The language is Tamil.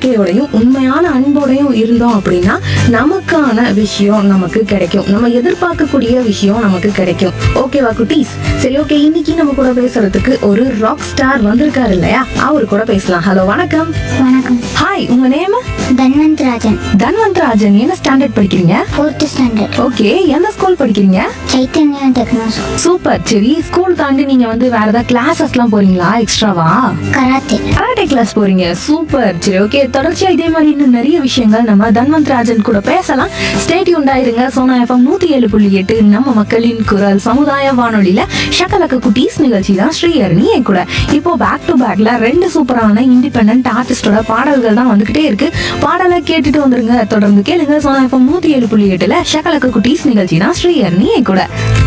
நம்பிக்கையோடையும் உண்மையான அன்போடையும் இருந்தோம் அப்படின்னா நமக்கான விஷயம் நமக்கு கிடைக்கும் நம்ம எதிர்பார்க்கக்கூடிய விஷயம் நமக்கு கிடைக்கும் ஓகேவா குட்டீஸ் சரி ஓகே இன்னைக்கு நம்ம கூட பேசுறதுக்கு ஒரு ராக் ஸ்டார் வந்திருக்காரு இல்லையா அவரு கூட பேசலாம் ஹலோ வணக்கம் வணக்கம் ஹாய் உங்க நேம் தன்வந்த் ராஜன் தன்வந்த் ராஜன் என்ன ஸ்டாண்டர்ட் படிக்கிறீங்க ஃபோர்த் ஸ்டாண்டர்ட் ஓகே எந்த ஸ்கூல் படிக்கிறீங்க சைத்தன்யா டெக்னோ ஸ்கூல் சூப்பர் சரி ஸ்கூல் தாண்டி நீங்க வந்து வேற ஏதாவது கிளாஸஸ்லாம் போறீங்களா எக்ஸ்ட்ராவா கராத்தே கராட்டே கிளாஸ் போறீங்க சூப்பர் சரி ஓகே தொடர்ச்சியா இதே மாதிரி இன்னும் நிறைய விஷயங்கள் நம்ம தன்வந்த் ராஜன் கூட பேசலாம் ஸ்டேட் உண்டாயிருங்க சோனா எஃப்எம் நூத்தி ஏழு புள்ளி எட்டு நம்ம மக்களின் குரல் சமுதாய வானொலியில ஷக்கலக்க குட்டீஸ் நிகழ்ச்சி தான் ஸ்ரீஹரணி என் கூட இப்போ பேக் டு பேக்ல ரெண்டு சூப்பரான இண்டிபெண்ட் ஆர்டிஸ்டோட பாடல்கள் தான் வந்துகிட்டே இருக்கு பாடலை கேட்டுட்டு வந்துருங்க தொடர்ந்து கேளுங்க சோனா எஃப்எம் நூத்தி ஏழு புள்ளி எட்டுல ஷக்கலக்க குட்டீஸ் நிகழ்ச்சி தான் ஸ்ரீஹரணி என் கூட